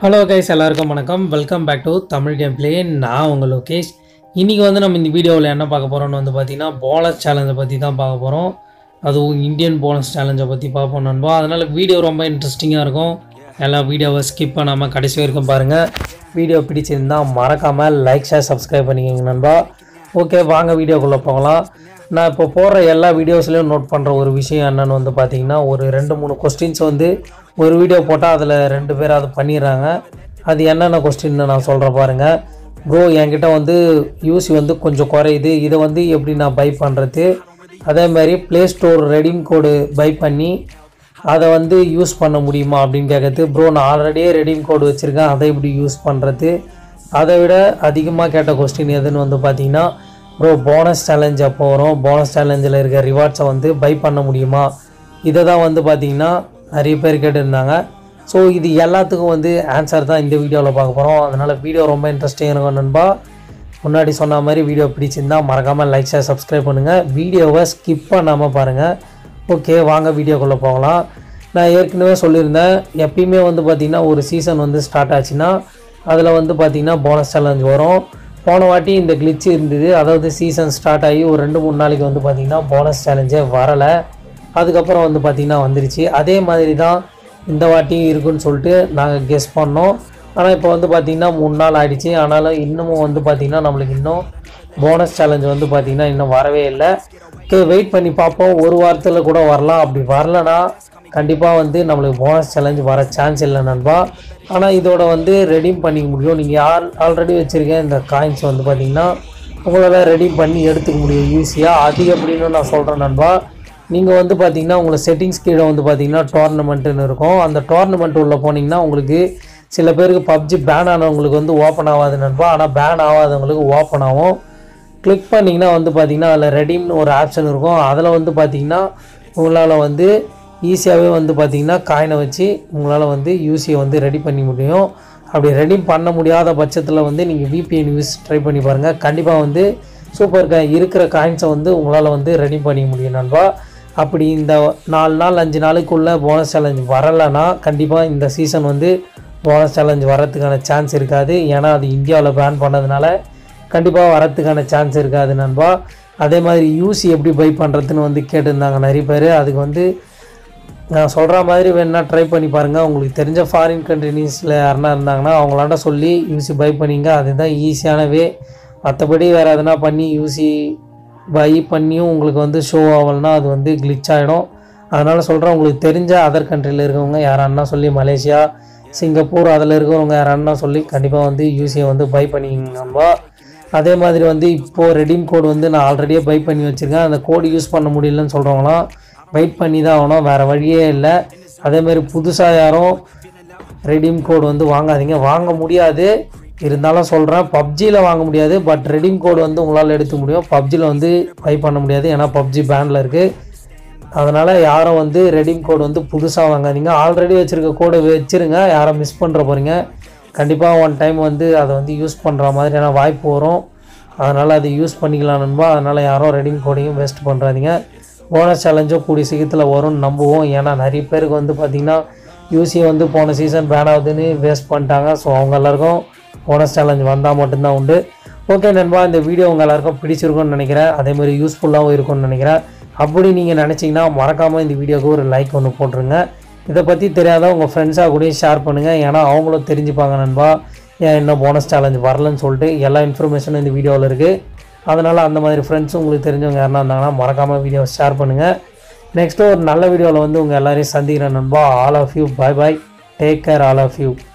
hello guys எல்லாருக்கும் வணக்கம் welcome back to Tamil game play நான் உங்கள் லோகேஷ் இன்றைக்கி வந்து நம்ம இந்த வீடியோவில் என்ன பார்க்க போகிறோம்னு வந்து பார்த்திங்கன்னா போனஸ் சேலஞ்சை பற்றி தான் பார்க்க போகிறோம் அதுவும் இந்தியன் போனஸ் சேலஞ்சை பற்றி பார்ப்போம் நண்பா அதனால் வீடியோ ரொம்ப இன்ட்ரெஸ்டிங்காக இருக்கும் எல்லா வீடியோவை ஸ்கிப் பண்ணாமல் கடைசி வரைக்கும் பாருங்கள் வீடியோ பிடிச்சிருந்தா மறக்காமல் லைக் ஷேர் சப்ஸ்கிரைப் பண்ணிக்கோங்க நண்பா ஓகே வாங்க வீடியோக்குள்ளே போகலாம் நான் இப்போ போடுற எல்லா வீடியோஸ்லையும் நோட் பண்ணுற ஒரு விஷயம் என்னன்னு வந்து பார்த்தீங்கன்னா ஒரு ரெண்டு மூணு கொஸ்டின்ஸ் வந்து ஒரு வீடியோ போட்டால் அதில் ரெண்டு பேர் அதை பண்ணிடுறாங்க அது என்னென்ன கொஸ்டின்னு நான் சொல்கிறேன் பாருங்கள் ப்ரோ என்கிட்ட வந்து யூசி வந்து கொஞ்சம் குறையுது இதை வந்து எப்படி நான் பை பண்ணுறது அதே மாதிரி Play Store redeem code buy பண்ணி அதை வந்து யூஸ் பண்ண முடியுமா அப்படின்னு கேட்குறது ப்ரோ நான் ஆல்ரெடியே ரெடீம் கோடு வச்சுருக்கேன் அதை எப்படி யூஸ் பண்ணுறது அதை விட அதிகமாக கேட்ட கொஸ்டின் எதுன்னு வந்து பார்த்தீங்கன்னா ப்ரோ போனஸ் சேலஞ்ச் அப்போ வரும் போனஸ் சேலஞ்சில் இருக்க ரிவார்ட்ஸை வந்து பை பண்ண முடியுமா இதை தான் வந்து பார்த்தீங்கன்னா நிறைய பேர் கேட்டிருந்தாங்க ஸோ இது எல்லாத்துக்கும் வந்து ஆன்சர் தான் இந்த வீடியோவில் பார்க்க போகிறோம் அதனால் வீடியோ ரொம்ப இன்ட்ரெஸ்டிங் இருக்கும் நண்பா முன்னாடி சொன்ன மாதிரி வீடியோ பிடிச்சிருந்தா மறக்காமல் லைக் ஷேர் சப்ஸ்கிரைப் பண்ணுங்கள் வீடியோவை ஸ்கிப் பண்ணாமல் பாருங்கள் ஓகே வாங்க வீடியோக்குள்ளே போகலாம் நான் ஏற்கனவே சொல்லியிருந்தேன் எப்பயுமே வந்து பார்த்திங்கன்னா ஒரு சீசன் வந்து ஸ்டார்ட் ஆச்சுன்னா அதில் வந்து பார்த்திங்கன்னா போனஸ் சேலஞ்ச் வரும் போன வாட்டி இந்த கிளிச் இருந்தது அதாவது சீசன் ஸ்டார்ட் ஆகி ஒரு ரெண்டு மூணு நாளைக்கு வந்து பார்த்திங்கன்னா போனஸ் சேலஞ்சே வரலை அதுக்கப்புறம் வந்து பார்த்திங்கன்னா வந்துருச்சு அதே மாதிரி தான் இந்த வாட்டியும் இருக்குன்னு சொல்லிட்டு நாங்கள் கெஸ் பண்ணோம் ஆனால் இப்போ வந்து பார்த்திங்கன்னா மூணு நாள் ஆயிடுச்சு ஆனாலும் இன்னமும் வந்து பார்த்திங்கன்னா நம்மளுக்கு இன்னும் போனஸ் சேலஞ்ச் வந்து பார்த்திங்கன்னா இன்னும் வரவே இல்லை ஓகே வெயிட் பண்ணி பார்ப்போம் ஒரு வாரத்தில் கூட வரலாம் அப்படி வரலனா கண்டிப்பாக வந்து நம்மளுக்கு போனஸ் சேலஞ்ச் வர சான்ஸ் இல்லை நண்பா ஆனால் இதோட வந்து ரெடீம் பண்ணிக்க முடியும் நீங்கள் யார் ஆல்ரெடி வச்சுருக்க இந்த காயின்ஸ் வந்து பார்த்திங்கன்னா உங்களால் ரெடீம் பண்ணி எடுத்துக்க முடியும் ஈஸியாக அது எப்படின்னு நான் சொல்கிறேன் நண்பா நீங்கள் வந்து பார்த்தீங்கன்னா உங்களை செட்டிங்ஸ் கீழே வந்து பார்த்தீங்கன்னா டோர்னமெண்ட்டுன்னு இருக்கும் அந்த டோர்னமெண்ட் உள்ள போனீங்கன்னா உங்களுக்கு சில பேருக்கு பப்ஜி பேன் ஆனவங்களுக்கு வந்து ஓப்பன் ஆகாது நண்பா ஆனால் பேன் ஆகாதவங்களுக்கு ஓப்பன் ஆகும் கிளிக் பண்ணிங்கன்னா வந்து பார்த்தீங்கன்னா அதில் ரெடீம்னு ஒரு ஆப்ஷன் இருக்கும் அதில் வந்து பார்த்தீங்கன்னா உங்களால் வந்து ஈஸியாகவே வந்து பார்த்தீங்கன்னா காயினை வச்சு உங்களால் வந்து யூசியை வந்து ரெடி பண்ணி முடியும் அப்படி ரெடி பண்ண முடியாத பட்சத்தில் வந்து நீங்கள் விபிஎன் யூஸ் ட்ரை பண்ணி பாருங்கள் கண்டிப்பாக வந்து சூப்பர் காய் இருக்கிற காயின்ஸை வந்து உங்களால் வந்து ரெடி பண்ணிக்க முடியும் நண்பா அப்படி இந்த நாலு நாள் அஞ்சு நாளுக்குள்ளே போனஸ் சேலஞ்ச் வரலைன்னா கண்டிப்பாக இந்த சீசன் வந்து போனஸ் சேலஞ்ச் வரதுக்கான சான்ஸ் இருக்காது ஏன்னா அது இந்தியாவில் பேன் பண்ணதுனால கண்டிப்பாக வரத்துக்கான சான்ஸ் இருக்காது நண்பா அதே மாதிரி யூசி எப்படி பை பண்ணுறதுன்னு வந்து கேட்டிருந்தாங்க நிறைய பேர் அதுக்கு வந்து நான் சொல்கிற மாதிரி வேணா ட்ரை பண்ணி பாருங்கள் உங்களுக்கு தெரிஞ்ச ஃபாரின் கண்ட்ரிஸில் யாருனா இருந்தாங்கன்னா அவங்களாண்ட சொல்லி யூசி பை பண்ணிங்க அதுதான் ஈஸியான வே மற்றபடி வேறு எதனா பண்ணி யூசி பை பண்ணியும் உங்களுக்கு வந்து ஷோ ஆகலைன்னா அது வந்து கிளிச் ஆகிடும் அதனால் சொல்கிறேன் உங்களுக்கு தெரிஞ்ச அதர் கண்ட்ரியில் இருக்கவங்க யாரான்னா சொல்லி மலேசியா சிங்கப்பூர் அதில் இருக்கிறவங்க யாரான்னா சொல்லி கண்டிப்பாக வந்து யூசியை வந்து பை பண்ணிக்கங்க நம்ம அதே மாதிரி வந்து இப்போது ரெடீம் கோடு வந்து நான் ஆல்ரெடியே பை பண்ணி வச்சுருக்கேன் அந்த கோடு யூஸ் பண்ண முடியலன்னு சொல்கிறவங்களாம் வெயிட் பண்ணி தான் ஆகணும் வேறு வழியே இல்லை அதேமாதிரி புதுசாக யாரும் ரெடீம் கோடு வந்து வாங்காதீங்க வாங்க முடியாது இருந்தாலும் சொல்கிறேன் பப்ஜியில் வாங்க முடியாது பட் ரெடீம் கோடு வந்து உங்களால் எடுக்க முடியும் பப்ஜியில் வந்து பை பண்ண முடியாது ஏன்னா பப்ஜி பேனில் இருக்குது அதனால் யாரும் வந்து ரெடீம் கோடு வந்து புதுசாக வாங்காதீங்க ஆல்ரெடி வச்சுருக்க கோடை வச்சுருங்க யாரும் மிஸ் பண்ணுற போகிறீங்க கண்டிப்பாக ஒன் டைம் வந்து அதை வந்து யூஸ் பண்ணுற மாதிரியான வாய்ப்பு வரும் அதனால் அதை யூஸ் பண்ணிக்கலாம் நண்பா அதனால் யாரும் ரெடீம் கோடையும் வேஸ்ட் பண்ணுறாதீங்க போனஸ் சேலஞ்சும் கூடிய சீக்கிரத்தில் வரும்னு நம்புவோம் ஏன்னா நிறைய பேருக்கு வந்து பார்த்திங்கன்னா யூசி வந்து போன சீசன் பேன் ஆகுதுன்னு வேஸ்ட் பண்ணிட்டாங்க ஸோ அவங்க எல்லாருக்கும் போனஸ் சேலஞ்ச் வந்தால் மட்டும்தான் உண்டு ஓகே நண்பா இந்த வீடியோ உங்கள் எல்லாருக்கும் பிடிச்சிருக்கும்னு நினைக்கிறேன் அதே மாதிரி யூஸ்ஃபுல்லாகவும் இருக்கும்னு நினைக்கிறேன் அப்படி நீங்கள் நினச்சிங்கன்னா மறக்காமல் இந்த வீடியோவுக்கு ஒரு லைக் ஒன்று போட்டுருங்க இதை பற்றி தெரியாத உங்கள் ஃப்ரெண்ட்ஸாக கூட ஷேர் பண்ணுங்கள் ஏன்னா அவங்களும் தெரிஞ்சுப்பாங்க நண்பா ஏன் இன்னும் போனஸ் சேலஞ்ச் வரலன்னு சொல்லிட்டு எல்லா இன்ஃபர்மேஷனும் இந்த வீடியோவில் இருக்குது அதனால் அந்த மாதிரி ஃப்ரெண்ட்ஸும் உங்களுக்கு தெரிஞ்சவங்க யாருனா இருந்தாங்கன்னா மறக்காமல் வீடியோவை ஷேர் பண்ணுங்கள் நெக்ஸ்ட்டு ஒரு நல்ல வீடியோவில் வந்து உங்கள் எல்லாரையும் சந்திக்கிறேன் நண்பா all of you bye bye take care all of you